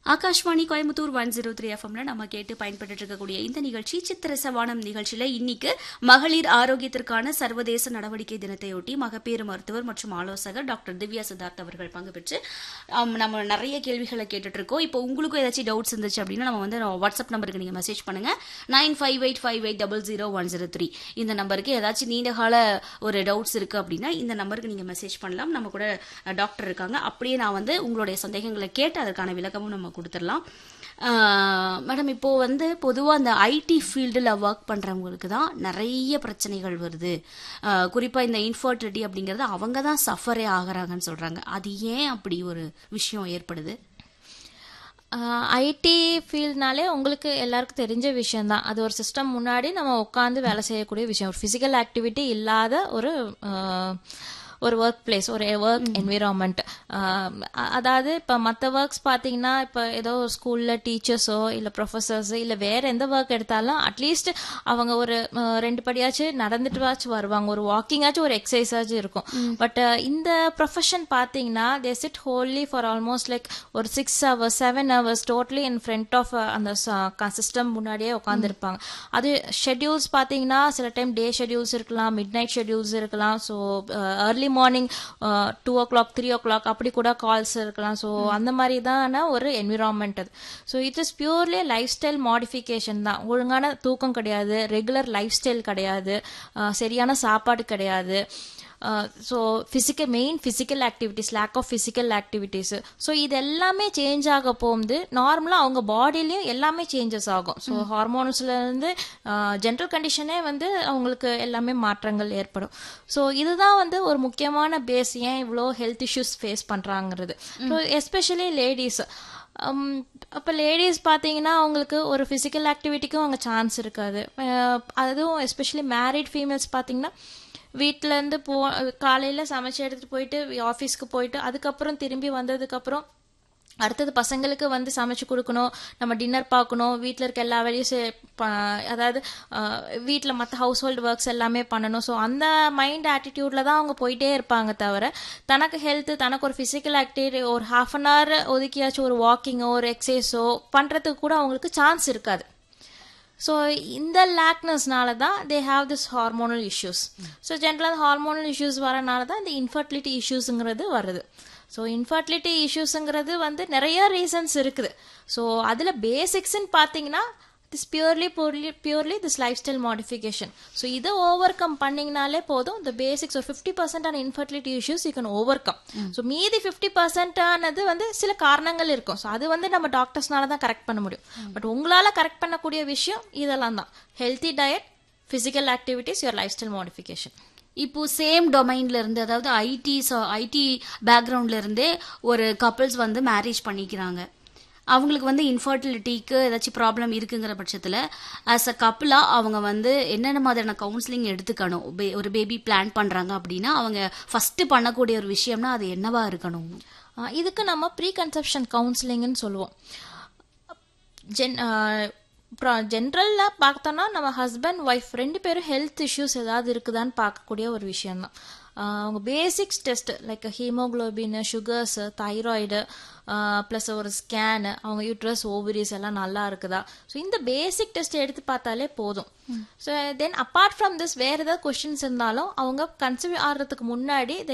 Akashvani Coimbatore one zero three எஃப்எம்ல நம்ம கேட்டு பயன்பட்டு இருக்கக்கூடிய இந்த நிகழ்ச்சி சித்திரசவானம் நிகழ்ச்சியில இன்னைக்கு மகளிர் ஆரோக்கியத்திற்கான சர்வதேச நடவடிக்கை தினத்தையொட்டி மகப்பேறு மருத்துவர் மற்றும் ஆலோசகர் டாக்டர் திவ்யா சித்தார்த் அவர்கள் பங்கு பெற்று ஆம், நம்ம நிறைய கேள்விகளை கேட்டுட்டு இருக்கோம் இப்போ உங்களுக்கும் ஏதாச்சும் டவுட்ஸ் இருந்துச்சு அப்படின்னா நம்ம வந்து வாட்ஸ்அப் நம்பருக்கு நீங்க மெசேஜ் பண்ணுங்க nine five eight five eight double zero one zero three இந்த நம்பருக்கு ஏதாச்சும் நீண்ட கால ஒரு டவுட்ஸ் இருக்கு அப்படின்னா இந்த நம்பருக்கு நீங்க மெசேஜ் பண்ணலாம் நம்ம கூட டாக்டர் இருக்காங்க அப்படியே நான் வந்து உங்களுடைய சந்தேகங்களை கேட்டு அதற்கான விளக்கமும் நம்ம கொடுத்துடலாம் மேடம் இப்போ வந்து பொதுவாக அந்த ஐடி ஃபீல்டில் ஒர்க் பண்ணுறவங்களுக்கு தான் நிறைய பிரச்சனைகள் வருது குறிப்பாக இந்த இன்ஃபர்டிலிட்டி அப்படிங்கிறது அவங்க தான் சஃபரே ஆகுறாங்கன்னு சொல்கிறாங்க அது ஏன் அப்படி ஒரு விஷயம் ஏற்படுது ஐடி ஃபீல்ட்னாலே உங்களுக்கு எல்லாருக்கும் தெரிஞ்ச விஷயம்தான் அது ஒரு சிஸ்டம் முன்னாடி நம்ம உட்காந்து வேலை செய்யக்கூடிய விஷயம் ஒரு ஃபிசிக்கல் ஆக்டிவிட்டி இல்லாத ஒரு ஆஹ், ஒரு ஒர்க் பிளேஸ் ஒரு ஒர்க் என்விரான்மெண்ட் அதாவது இப்போ மற்ற ஒர்க்ஸ் பார்த்தீங்கன்னா இப்போ ஏதோ ஒரு ஸ்கூலில் டீச்சர்ஸோ இல்லை ப்ரொஃபஸர்ஸ் இல்லை வேற எந்த ஒர்க் எடுத்தாலும் அட்லீஸ்ட் அவங்க ஒரு ஆஹ், ரெண்டு படியாச்சும் நடந்துட்டுவாச்சும் வருவாங்க ஒரு வாக்கிங்காச்சும் ஒரு எக்ஸசைஸாச்சும் இருக்கும் பட் இந்த ப்ரொஃபஷன் பார்த்தீங்கன்னா they sit only for almost like ஒரு six hours seven hours totally in front of அந்த சிஸ்டம் முன்னாடியே உட்காந்துருப்பாங்க அது ஷெட்யூல்ஸ் பார்த்தீங்கன்னா சில டைம் டே ஷெட்யூல்ஸ் இருக்கலாம் மிட் நைட் ஷெட்யூல்ஸ் இருக்கலாம் so early morning two o'clock three o'clock அப்படி கூட கால்ஸ் இருக்கலாம் ஸோ அந்த மாதிரி தான ஒரு என்விரான்மெண்ட் அது so it is purely lifestyle modification தான் ஒழுங்கான தூக்கம் கிடையாது ரெகுலர் லைஃப் ஸ்டைல் கிடையாது அஹ், சரியான சாப்பாடு கிடையாது so physical main physical activities lack of physical activities so இது எல்லாமே சேஞ்ச் ஆக போகுது நார்மலாக அவங்க பாடியிலையும் எல்லாமே சேஞ்சஸ் ஆகும் ஸோ ஹார்மோன்ஸ்லேருந்து ஜென்ரல் கண்டிஷனே வந்து அவங்களுக்கு எல்லாமே மாற்றங்கள் ஏற்படும் ஸோ இதுதான் வந்து ஒரு முக்கியமான பேஸ் ஏன் இவ்வளோ ஹெல்த் இஷ்யூஸ் ஃபேஸ் பண்ணுறாங்கிறது ஸோ எஸ்பெஷலி லேடிஸ் அப்போ லேடிஸ் பார்த்தீங்கன்னா அவங்களுக்கு ஒரு ஃபிசிக்கல் ஆக்டிவிட்டிக்கும் அவங்க சான்ஸ் இருக்காது அஹ் அதுவும் எஸ்பெஷலி மேரிட் ஃபீமேல்ஸ் பார்த்தீங்கன்னா வீட்ல இருந்து போ காலையில் சமைச்சு எடுத்துகிட்டு போயிட்டு ஆஃபீஸ்க்கு போயிட்டு அதுக்கப்புறம் திரும்பி வந்ததுக்கப்புறம் அடுத்தது பசங்களுக்கு வந்து சமைச்சு கொடுக்கணும் நம்ம டின்னர் பார்க்கணும் வீட்டில் இருக்க எல்லா வேலையும் செ- ப- அதாவது வீட்டில் மற்ற ஹவுஸ் ஹோல்டு ஒர்க்ஸ் எல்லாமே பண்ணணும் ஸோ அந்த மைண்ட் ஆட்டிடியூடில் தான் அவங்க போயிட்டே இருப்பாங்க தவிர தனக்கு ஹெல்த்து தனக்கு ஒரு ஃபிசிக்கல் ஆக்டிவிட்டி ஒரு ஹாஃப் அன் ஹவர் ஒதுக்கியாச்சும் ஒரு வாக்கிங்கோ ஒரு எக்ஸசைஸோ பண்ணுறதுக்கு கூட அவங்களுக்கு சான்ஸ் இருக்காது ஸோ இந்த லேக்னஸ்னால தான் they have this hormonal issues so ஜென்ரலாக ஹார்மோனல் இஷ்யூஸ் வரனால தான் இந்த இன்ஃபர்டிலிட்டி இஷ்யூஸுங்கிறது வருது ஸோ இன்ஃபர்டிலிட்டி இஷ்யூஸுங்கிறது வந்து நிறைய ரீசன்ஸ் இருக்குது ஸோ அதில் பேசிக்ஸ்ன்னு பார்த்தீங்கன்னா this purely purely purely this lifestyle modification so இதை ஓவர் கம் பண்ணிங்கனாலே போதும் இந்த பேசிக்ஸ் ஒரு ஃபிஃப்டி பர்சன்டான infertility issues you can overcome so மீதி ஃபிஃப்டி பர்சன்டானது வந்து சில காரணங்கள் இருக்கும் ஸோ அது வந்து நம்ம டாக்டர்ஸ்னால தான் கரெக்ட் பண்ண முடியும் பட் உங்களால் கரெக்ட் பண்ணக்கூடிய விஷயம் இதெல்லாம் தான் healthy diet physical activities your lifestyle modification இப்போ சேம் டொமைன்ல இருந்து அதாவது ஐடி ஐடி பேக்ரவுண்ட்ல இருந்தே ஒரு கப்பிள்ஸ் வந்து மேரேஜ் பண்ணிக்கிறாங்க அவங்களுக்கு வந்து இன்ஃபர்டிலிட்டிக்கு ஏதாச்சும் ப்ராப்ளம் இருக்குங்கிற பட்சத்தில் ஆஸ் அ கப்பிளாக அவங்க வந்து என்னென்ன மாதிரியான கவுன்சிலிங் எடுத்துக்கணும் பே- ஒரு பேபி பிளான் பண்ணுறாங்க அப்படின்னா அவங்க ஃபஸ்ட்டு பண்ணக்கூடிய ஒரு விஷயம்னா அது என்னவா இருக்கணும் ஆஹ் இதுக்கு நம்ம ப்ரீ கன்செப்ஷன் கவுன்சிலிங்னு சொல்லுவோம் ஜென் ஜென்ரலில் பார்த்தோன்னா நம்ம ஹஸ்பண்ட் ஒய்ஃப் ரெண்டு பேரும் ஹெல்த் இஷ்யூஸ் ஏதாவது இருக்குதான்னு பார்க்கக்கூடிய ஒரு விஷயம்தான் ஆஹ் அவங்க basics test like haemoglobin sugars thyroid plus ஒரு ஸ்கேனு அவங்க யூட்ரஸ் ஓவரிஸ் எல்லாம் நல்லா இருக்குதா ஸோ இந்த பேசிக் டெஸ்ட் எடுத்து பார்த்தாலே போதும் so then apart from this வேறு ஏதாவது கொஷின்ஸ் இருந்தாலும் அவங்க கன்சீவ் ஆகிறதுக்கு முன்னாடி